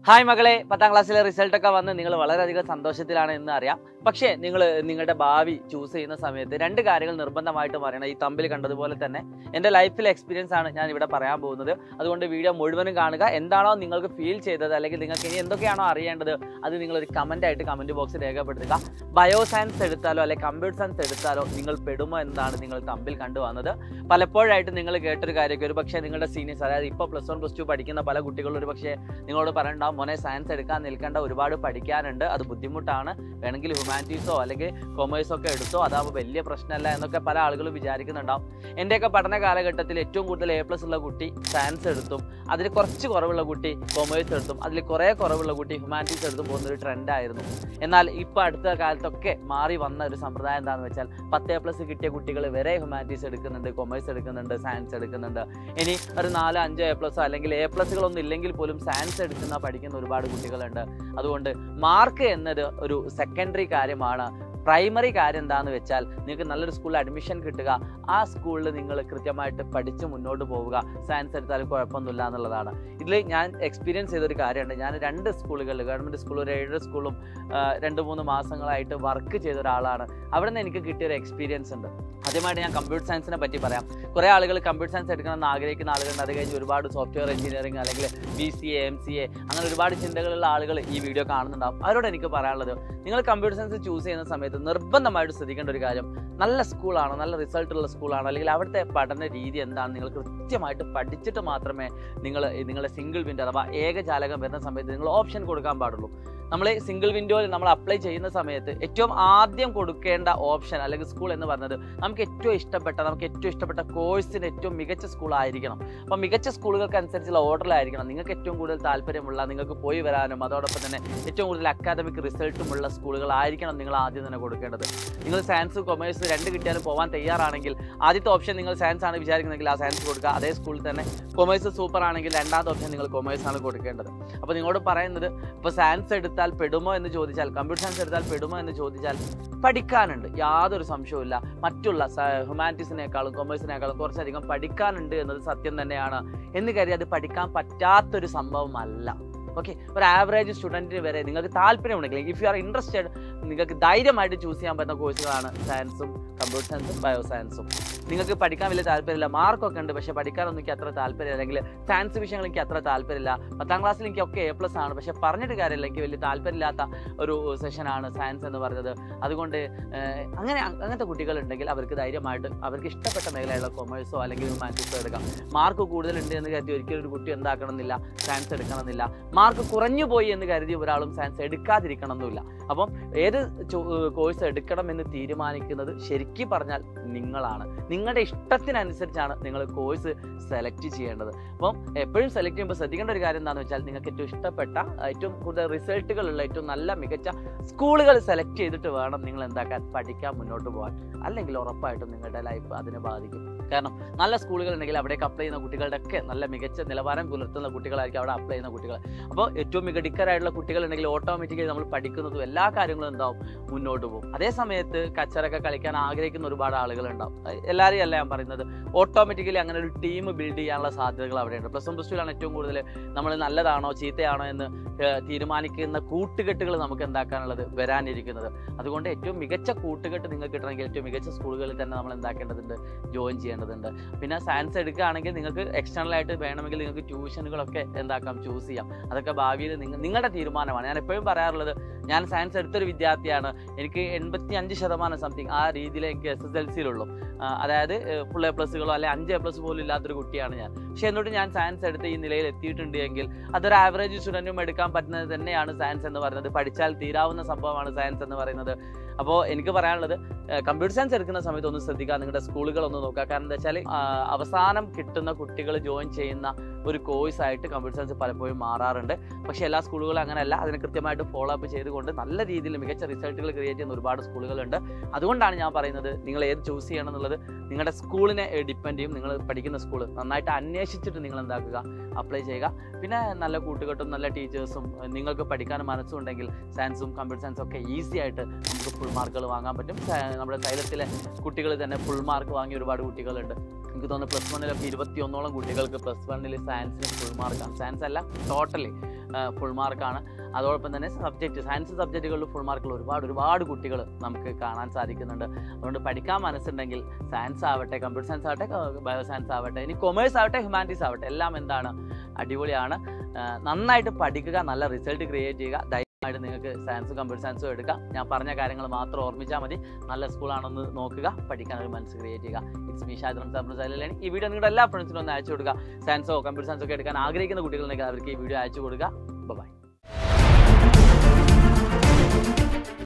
hi മകളെ പത്താം ക്ലാസ്സിലെ റിസൾട്ട് ഒക്കെ വന്ന് നിങ്ങൾ വളരെയധികം സന്തോഷത്തിലാണ് എന്ന് അറിയാം പക്ഷേ നിങ്ങൾ നിങ്ങളുടെ ഭാവി ചൂസ് ചെയ്യുന്ന സമയത്ത് രണ്ട് കാര്യങ്ങൾ നിർബന്ധമായിട്ടും പറയണം ഈ തമ്പിൽ കണ്ടതുപോലെ തന്നെ എൻ്റെ ലൈഫിലെ എക്സ്പീരിയൻസ് ആണ് ഞാൻ ഇവിടെ പറയാൻ പോകുന്നത് അതുകൊണ്ട് വീഡിയോ മുഴുവനും കാണുക എന്താണോ നിങ്ങൾക്ക് ഫീൽ ചെയ്തത് അല്ലെങ്കിൽ നിങ്ങൾക്ക് ഇനി എന്തൊക്കെയാണോ അറിയേണ്ടത് അത് നിങ്ങളൊരു കമൻ്റ് ആയിട്ട് കമൻറ്റ് ബോക്സിൽ രേഖപ്പെടുത്തുക ബയോ സയൻസ് എടുത്താലോ അല്ലെങ്കിൽ കമ്പ്യൂട്ടർ സയൻസ് എടുത്താലോ നിങ്ങൾ പെടുമോ എന്നാണ് നിങ്ങൾ തമ്പിൽ കണ്ടുവന്നത് പലപ്പോഴായിട്ട് നിങ്ങൾ കേട്ടൊരു കാര്യമൊക്കെ ഒരു പക്ഷേ നിങ്ങളുടെ സീനിയേഴ്സ് അതായത് ഇപ്പോൾ പ്ലസ് വൺ പ്ലസ് ടു പഠിക്കുന്ന പല കുട്ടികളും ഒരു പക്ഷേ നിങ്ങളോട് പറയണ്ടാവും മോനെ സയൻസ് എടുക്കാൻ നിൽക്കേണ്ട ഒരുപാട് പഠിക്കാനുണ്ട് അത് ബുദ്ധിമുട്ടാണ് വേണമെങ്കിൽ ഹ്യൂമാനിറ്റീസോ അല്ലെങ്കിൽ കൊമേഴ്സോ ഒക്കെ എടുത്തോ അതാവുമ്പോൾ വലിയ പ്രശ്നമല്ല എന്നൊക്കെ പല ആളുകളും വിചാരിക്കുന്നുണ്ടാവും എൻ്റെയൊക്കെ പഠന കാലഘട്ടത്തിൽ ഏറ്റവും കൂടുതൽ എ പ്ലസ് ഉള്ള കുട്ടി സയൻസ് എടുത്തും അതിൽ കുറച്ച് കുറവുള്ള കുട്ടി കൊമേഴ്സ് എടുത്തും അതിൽ കുറേ കുറവുള്ള കുട്ടി ഹ്യൂമാനിറ്റീസ് എടുത്തും പോകുന്ന ഒരു ട്രെൻഡായിരുന്നു എന്നാൽ ഇപ്പോൾ അടുത്ത കാലത്തൊക്കെ മാറി വന്ന ഒരു സമ്പ്രദായം എന്താണെന്ന് വെച്ചാൽ പത്ത് എ പ്ലസ് കിട്ടിയ കുട്ടികൾ വരെ ഹ്യൂമാനിറ്റീസ് എടുക്കുന്നുണ്ട് കൊമേഴ്സ് എടുക്കുന്നുണ്ട് സയൻസ് എടുക്കുന്നുണ്ട് ഇനി ഒരു നാലോ അഞ്ചോ എ പ്ലസോ അല്ലെങ്കിൽ എ പ്ലസുകളൊന്നും ഇല്ലെങ്കിൽ പോലും സയൻസ് എടുക്കുന്ന പഠിക്കുന്ന ഒരുപാട് കുട്ടികളുണ്ട് അതുകൊണ്ട് മാർക്ക് എന്നത് ഒരു സെക്കൻഡറി കാര്യമാണ് പ്രൈമറി കാര്യം എന്താണെന്ന് വെച്ചാൽ നിങ്ങൾക്ക് നല്ലൊരു സ്കൂളിൽ അഡ്മിഷൻ കിട്ടുക ആ സ്കൂളിൽ നിങ്ങൾ കൃത്യമായിട്ട് പഠിച്ച് മുന്നോട്ട് പോവുക സയൻസ് എടുത്താലും കുഴപ്പമൊന്നുമില്ല എന്നുള്ളതാണ് ഇതിൽ ഞാൻ എക്സ്പീരിയൻസ് ചെയ്തൊരു കാര്യമുണ്ട് ഞാൻ രണ്ട് സ്കൂളുകളിൽ ഗവൺമെൻറ് സ്കൂൾ ഒരു ഏഴ് സ്കൂളും ആ, രണ്ട് മൂന്ന് മാസങ്ങളായിട്ട് വർക്ക് ചെയ്ത ഒരാളാണ് അവിടെ നിന്ന് എനിക്ക് കിട്ടിയ ഒരു എക്സ്പീരിയൻസ് ഉണ്ട് ആദ്യമായിട്ട് ഞാൻ കമ്പ്യൂട്ടർ സയൻസിനെ പറ്റി പറയാം കുറേ ആളുകൾ കമ്പ്യൂട്ടർ സയൻസ് എടുക്കണമെന്ന് ആഗ്രഹിക്കുന്ന ആളുകളുണ്ട് അത് കഴിഞ്ഞ് ഒരുപാട് സോഫ്റ്റ്വെയർ എഞ്ചിനീയറിംഗ് അല്ലെങ്കിൽ B C A M C A അങ്ങനെ ഒരുപാട് ചിന്തകളുള്ള ആളുകൾ ഈ വീഡിയോ കാണുന്നുണ്ടാവും അവരോട് എനിക്ക് പറയാനുള്ളത് നിങ്ങൾ കമ്പ്യൂട്ടർ സയൻസ് ചൂസ് ചെയ്യുന്ന സമയത്ത് നിർബന്ധമായിട്ട് ശ്രദ്ധിക്കേണ്ട ഒരു കാര്യം നല്ല സ്കൂളാണോ നല്ല റിസൾട്ട് ഉള്ള സ്കൂളാണോ അല്ലെങ്കിൽ അവിടുത്തെ പഠന രീതി എന്താണ് നിങ്ങൾ കൃത്യമായിട്ട് പഠിച്ചിട്ട് മാത്രമേ നിങ്ങൾ നിങ്ങളുടെ സിംഗിൾ വിൻഡോ അഥവാ ഏകജാലകം വരുന്ന സമയത്ത് നിങ്ങൾ ഓപ്ഷൻ കൊടുക്കാൻ പാടുള്ളൂ നമ്മൾ സിംഗിൾ വിൻഡോയിൽ നമ്മൾ അപ്ലൈ ചെയ്യുന്ന സമയത്ത് ഏറ്റവും ആദ്യം കൊടുക്കേണ്ട ഓപ്ഷൻ അല്ലെങ്കിൽ സ്കൂൾ എന്ന് പറഞ്ഞത് നമുക്ക് ഏറ്റവും ഇഷ്ടപ്പെട്ട നമുക്ക് ഏറ്റവും ഇഷ്ടപ്പെട്ട കോഴ്സിന് ഏറ്റവും മികച്ച സ്കൂൾ ആയിരിക്കണം അപ്പോൾ മികച്ച സ്കൂളുകൾക്ക് അനുസരിച്ചുള്ള ഓർഡറിലായിരിക്കണം നിങ്ങൾക്ക് ഏറ്റവും കൂടുതൽ താല്പര്യമുള്ള നിങ്ങൾക്ക് പോയി വരാനും അതോടൊപ്പം തന്നെ ഏറ്റവും കൂടുതൽ അക്കാദമിക് റിസൾട്ടുമുള്ള സ്കൂളുകളായിരിക്കണം നിങ്ങൾ ആദ്യം തന്നെ കൊടുക്കേണ്ടത് നിങ്ങൾ സയൻസ് കൊമേഴ്സ് രണ്ട് കിട്ടിയാലും പോകാൻ തയ്യാറാണെങ്കിൽ ആദ്യത്തെ ഓപ്ഷൻ നിങ്ങൾ സയൻസ് ആണ് വിചാരിക്കുന്നതെങ്കിൽ ആ സയൻസ് കൊടുക്കുക അതേ സ്കൂളിൽ തന്നെ കൊമേഴ്സ് സൂപ്പർ ആണെങ്കിൽ രണ്ടാമത്തെ ഓപ്ഷൻ നിങ്ങൾ കൊമേഴ്സ് ആണ് കൊടുക്കേണ്ടത് അപ്പോൾ നിങ്ങളോട് പറയുന്നത് ഇപ്പോൾ സയൻസ് എടുത്താൽ പെടുമോ എന്ന് ചോദിച്ചാൽ കമ്പ്യൂട്ടർ സയൻസ് എടുത്താൽ പെടുമോ എന്ന് ചോദിച്ചാൽ പഠിക്കാനുണ്ട് യാതൊരു സംശയവുമില്ല മറ്റുള്ള ഹ്യൂമാനിറ്റീസിനേക്കാളും കൊമേഴ്സിനേക്കാളും കുറച്ചധികം പഠിക്കാനുണ്ട് എന്നത് സത്യം തന്നെയാണ് എന്ന് കരുതി അത് പഠിക്കാൻ പറ്റാത്തൊരു സംഭവമല്ല ഓക്കെ ഒരു ആവറേജ് സ്റ്റുഡൻറ്റിന് വരെ നിങ്ങൾക്ക് താല്പര്യമുണ്ടെങ്കിൽ ഇഫ് യു ആർ ഇൻട്രസ്റ്റഡ് നിങ്ങൾക്ക് ധൈര്യമായിട്ട് ചൂസ് ചെയ്യാൻ പറ്റുന്ന കോഴ്സുകളാണ് സയൻസും കമ്പ്യൂട്ടർ സയൻസും ബയോ സയൻസും നിങ്ങൾക്ക് പഠിക്കാൻ വലിയ താല്പര്യമില്ല മാർക്കൊക്കെ ഉണ്ട് പക്ഷേ പഠിക്കാനൊന്നും എനിക്ക് അത്ര താല്പര്യമില്ല അല്ലെങ്കിൽ സയൻസ് വിഷയങ്ങൾ എനിക്ക് അത്ര താല്പര്യമില്ല പത്താം ക്ലാസ്സിൽ എനിക്ക് ഒക്കെ എ പ്ലസ് ആണ് പക്ഷേ പറഞ്ഞിട്ട് കാര്യമില്ല എനിക്ക് വലിയ താല്പര്യമില്ലാത്ത ഒരു സെഷനാണ് സയൻസ് എന്ന് പറയുന്നത് അതുകൊണ്ട് ഏഹ്, അങ്ങനെ അങ്ങനത്തെ കുട്ടികളുണ്ടെങ്കിൽ അവർക്ക് ധൈര്യമായിട്ട് അവർക്ക് ഇഷ്ടപ്പെട്ട മേഖലയുള്ള കൊമേഴ്സോ അല്ലെങ്കിൽ ഹ്യൂമാനിറ്റീസോ എടുക്കാം മാർക്ക് കൂടുതലുണ്ട് എന്ന് കരുതി ഒരിക്കലും ഒരു കുട്ടി എന്താക്കണമെന്നില്ല സയൻസ് എടുക്കണമെന്നില്ല മാർക്ക് കുറഞ്ഞു പോയി എന്ന് കരുതി ഒരാളും സയൻസ് എടുക്കാതിരിക്കണമെന്നില്ല അപ്പം ഏത് കോഴ്സ് എടുക്കണം എന്ന് തീരുമാനിക്കുന്നത് ശരിക്കും പറഞ്ഞാൽ നിങ്ങളാണ് നിങ്ങളുടെ ഇഷ്ടത്തിനനുസരിച്ചാണ് നിങ്ങൾ കോഴ്സ് സെലക്ട് ചെയ്യേണ്ടത് അപ്പം എപ്പോഴും സെലക്ട് ചെയ്യുമ്പോൾ ശ്രദ്ധിക്കേണ്ട ഒരു കാര്യം എന്താണെന്ന് വെച്ചാൽ നിങ്ങൾക്ക് ഏറ്റവും ഇഷ്ടപ്പെട്ട ഏറ്റവും കൂടുതൽ റിസൾട്ടുകളുള്ള ഏറ്റവും നല്ല മികച്ച സ്കൂളുകൾ സെലക്ട് ചെയ്തിട്ട് വേണം നിങ്ങൾ എന്താക്കാൻ പഠിക്കാൻ മുന്നോട്ട് പോകാൻ അല്ലെങ്കിൽ ഉറപ്പായിട്ടും നിങ്ങളുടെ ലൈഫ് അതിനെ ബാധിക്കും കാരണം നല്ല സ്കൂളുകൾ ഉണ്ടെങ്കിൽ അവിടേക്ക് അപ്ലൈ ചെയ്യുന്ന കുട്ടികളുടെ ഒക്കെ നല്ല മികച്ച നിലവാരം പുലർത്തുന്ന കുട്ടികളായിരിക്കും അവിടെ അപ്ലൈ ചെയ്യുന്ന കുട്ടികൾ അപ്പോൾ ഏറ്റവും മികടിക്കരായിട്ടുള്ള കുട്ടികൾ ഉണ്ടെങ്കിൽ ഓട്ടോമാറ്റിക്കലി നമ്മൾ പഠിക്കുന്നതും എല്ലാ കാര്യങ്ങളും എന്താവും മുന്നോട്ട് പോകും അതേ സമയത്ത് കച്ചറൊക്കെ കളിക്കാൻ ആഗ്രഹിക്കുന്ന ഒരുപാട് ആളുകൾ ഉണ്ടാവും എല്ലാവരെയും അല്ല ഞാൻ പറയുന്നത് ഓട്ടോമാറ്റിക്കലി അങ്ങനെ ഒരു ടീം ബിൽഡ് ചെയ്യാനുള്ള സാധ്യതകൾ അവിടെയുണ്ട് പ്ലസ് വൺ പ്ലസ് ടുവിലാണ് ഏറ്റവും കൂടുതൽ നമ്മൾ നല്ലതാണോ ചീത്തയാണോ എന്ന് ഏഹ്, തീരുമാനിക്കുന്ന കൂട്ടുകെട്ടുകൾ നമുക്ക് എന്താക്കാനുള്ളത് വരാനിരിക്കുന്നത് അതുകൊണ്ട് ഏറ്റവും മികച്ച കൂട്ടുകെട്ട് നിങ്ങൾക്ക് കിട്ടണമെങ്കിൽ ഏറ്റവും മികച്ച സ്കൂളുകളിൽ തന്നെ നമ്മൾ എന്താക്കേണ്ടതുണ്ട് ജോയിൻ ചെയ്യേണ്ടതുണ്ട് പിന്നെ സയൻസ് എടുക്കുകയാണെങ്കിൽ നിങ്ങൾക്ക് എക്സ്റ്റേണൽ ആയിട്ട് വേണമെങ്കിൽ നിങ്ങൾക്ക് ട്യൂഷനുകളൊക്കെ എന്താക്കാം ചൂസ് ചെയ്യാം അതൊക്കെ ഭാവിയിൽ നിങ്ങൾ നിങ്ങളുടെ തീരുമാനമാണ് ഞാൻ എപ്പോഴും പറയാറുള്ളത് ഞാൻ സയൻസ് എടുത്തൊരു വിദ്യാർത്ഥിയാണ് എനിക്ക് എൺപത്തി അഞ്ച് ശതമാനം സംതിങ് ആ രീതിയിൽ എനിക്ക് എസ് എസ് എൽ സിയിലുള്ളൂ അതായത് ഫുൾ എ പ്ലസുകളോ അല്ലെങ്കിൽ അഞ്ച് എ പ്ലസ് പോലും ഇല്ലാത്തൊരു കുട്ടിയാണ് ഞാൻ പക്ഷെ എന്നിട്ട് ഞാൻ സയൻസ് എടുത്ത് ഈ നിലയിൽ എത്തിയിട്ടുണ്ട് എങ്കിൽ അതൊരു ആവറേജ് സ്റ്റുഡൻറ്റും എടുക്കാൻ പറ്റുന്നത് തന്നെയാണ് സയൻസ് എന്ന് പറയുന്നത് പഠിച്ചാൽ തീരാവുന്ന സംഭവമാണ് സയൻസ് എന്ന് പറയുന്നത് അപ്പോൾ എനിക്ക് പറയാനുള്ളത് കമ്പ്യൂട്ടർ സയൻസ് എടുക്കുന്ന സമയത്ത് ഒന്ന് ശ്രദ്ധിക്കുക നിങ്ങളുടെ സ്കൂളുകൾ ഒന്ന് നോക്കുക കാരണം എന്താ വെച്ചാൽ അവസാനം കിട്ടുന്ന കുട്ടികൾ ജോയിൻ ചെയ്യുന്ന ഒരു കോഴ്സ് ആയിട്ട് കമ്പ്യൂട്ടർ സയൻസ് പലപ്പോഴും മാറാറുണ്ട് പക്ഷേ എല്ലാ സ്കൂളുകളും അങ്ങനെയല്ല അതിനെ കൃത്യമായിട്ട് ഫോളോ അപ്പ് ചെയ്തുകൊണ്ട് നല്ല രീതിയിൽ മികച്ച റിസൾട്ടുകൾ ക്രിയേറ്റ് ചെയ്യുന്ന ഒരുപാട് സ്കൂളുകളുണ്ട് അതുകൊണ്ടാണ് ഞാൻ പറയുന്നത് നിങ്ങൾ ഏത് ചൂസ് ചെയ്യണം എന്നുള്ളത് നിങ്ങളുടെ സ്കൂളിനെ ഡിപ്പെൻഡ് ചെയ്യും നിങ്ങൾ പഠിക്കുന്ന സ്കൂൾ നന്നായിട്ട് അന്വേഷിച്ചിട്ട് നിങ്ങൾ എന്താക്കുക അപ്ലൈ ചെയ്യുക പിന്നെ നല്ല കൂട്ടുകെട്ടും നല്ല ടീച്ചേഴ്സും നിങ്ങൾക്ക് പഠിക്കാൻ മനസ്സുണ്ടെങ്കിൽ സയൻസും കമ്പ്യൂട്ടർ സയൻസും ഒക്കെ ഈസി ആയിട്ട് നമുക്ക് ഫുൾ മാർക്കുകൾ വാങ്ങാൻ പറ്റും സ- നമ്മുടെ സൈലത്തിലെ കുട്ടികൾ തന്നെ ഫുൾ മാർക്ക് വാങ്ങിയ ഒരുപാട് കുട്ടികളുണ്ട് എനിക്ക് തോന്നുന്നു പ്ലസ് വണ്ണിലൊക്കെ ഇരുപത്തി ഒന്നോളം കുട്ടികൾക്ക് പ്ലസ് വണ്ണിൽ സയൻസിന് ഫുൾ മാർക്കാണ് സയൻസ് അല്ല ടോട്ടലി ഫുൾ മാർക്കാണ് അതോടൊപ്പം തന്നെ സബ്ജക്റ്റ് സയൻസ് സബ്ജക്റ്റുകളിൽ ഫുൾ മാർക്കുള്ള ഒരുപാട് ഒരുപാട് കുട്ടികൾ നമുക്ക് കാണാൻ സാധിക്കുന്നുണ്ട് അതുകൊണ്ട് പഠിക്കാൻ മനസ്സുണ്ടെങ്കിൽ സയൻസ് ആവട്ടെ കമ്പ്യൂട്ടർ സയൻസ് ആവട്ടെ ബയോ സയൻസ് ആവട്ടെ ഇനി കൊമേഴ്സ് ആവട്ടെ ഹ്യൂമാനിറ്റീസ് ആവട്ടെ എല്ലാം എന്താണ് അടിപൊളിയാണ് ആ, നന്നായിട്ട് പഠിക്കുക നല്ല റിസൾട്ട് ക്രിയേറ്റ് ചെയ്യുക ധൈര്യമായിട്ട് നിങ്ങൾക്ക് സയൻസും കമ്പ്യൂട്ടർ സയൻസും എടുക്കാം ഞാൻ പറഞ്ഞ കാര്യങ്ങൾ മാത്രം ഓർമ്മിച്ചാൽ മതി നല്ല സ്കൂളാണെന്ന് നോക്കുക പഠിക്കാൻ ഒരു മനസ്സ് ക്രിയേറ്റ് ചെയ്യുക ഇറ്റ്സ് മീ ഷാദ്രം സാബ്രസാലാണ് ഈ വീഡിയോ നിങ്ങളുടെ എല്ലാ ഫ്രണ്ട്സിനും ഒന്ന് അയച്ചു കൊടുക്കുക സയൻസോ കമ്പ്യൂട്ടർ സയൻസോ ഒക്കെ എടുക്കാൻ ആഗ്രഹിക്കുന്ന കുട്ടികളുണ്ടെങ്കിൽ അവർക്ക് ഈ വീഡിയോ അയച്ചു കൊടുക്കുക ബൈ